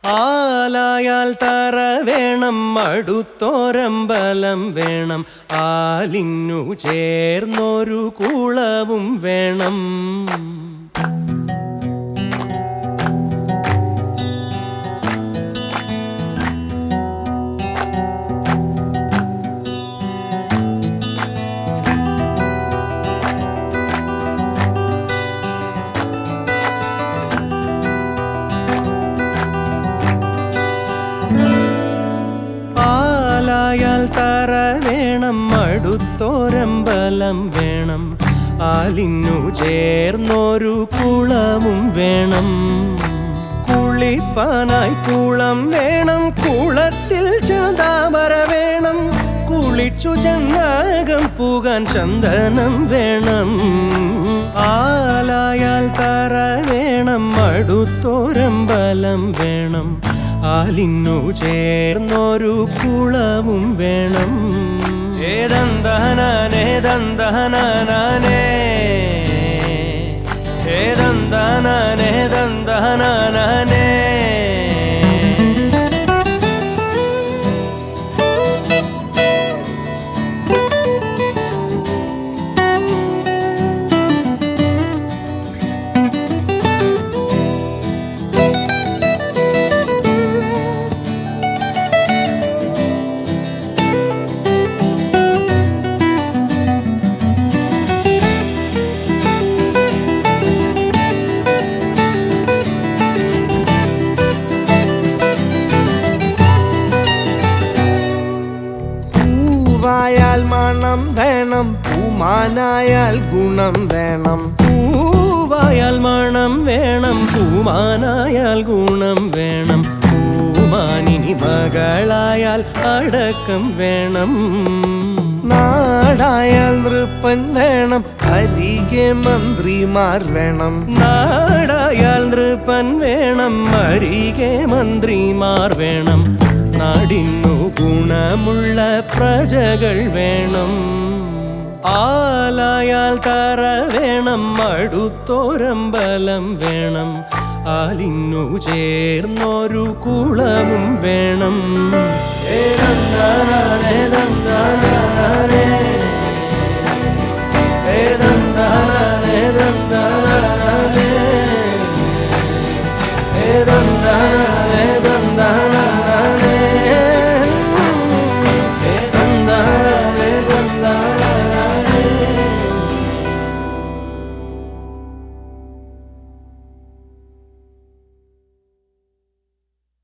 ആലായാൽ തറ വേണം അടുത്തോരമ്പലം വേണം ആലിന്നു ചേർന്നൊരു കുളവും വേണം ആലായാൽ തറ വേണം അടുത്തോരമ്പലം വേണം ആലിന്നു ചേർന്നൊരു കുളവും വേണം കുളിപ്പാനായി കുളം വേണം കുളത്തിൽ ചന്താമര വേണം കുളിച്ചു ചെന്നാകം പൂകാൻ ചന്ദനം വേണം ആലായാൽ തറ വേണം അടുത്തോരമ്പലം വേണം ആലിന്നു ചേർന്നൊരു കുളവും വേണം ഏതന്തഹനാനേ ദന്തഹനാനേ ഏതന്തഹനാനേ ദന്തഹനാനേ പൂവായാൽ മണം വേണം പൂമാനായാൽ ഗുണം വേണം പൂവായാൽ മണം വേണം പൂമാനായാൽ ഗുണം വേണം പൂമാനിനി മകളായാൽ അടക്കം വേണം നാടായാൽ നൃപ്പൻ വേണം അരികെ മന്ത്രിമാർ വേണം നാടായാൽ നൃപ്പൻ വേണം അരികെ മന്ത്രിമാർ വേണം നാടിന്നു ഗുണമുള്ള പ്രജകൾ വേണം ആലായാൽ തറ വേണം അടുത്തോരമ്പലം വേണം ആലിന്നു ചേർന്നൊരു കുളവും വേണം ഏതന്താനേ ദന്താനേ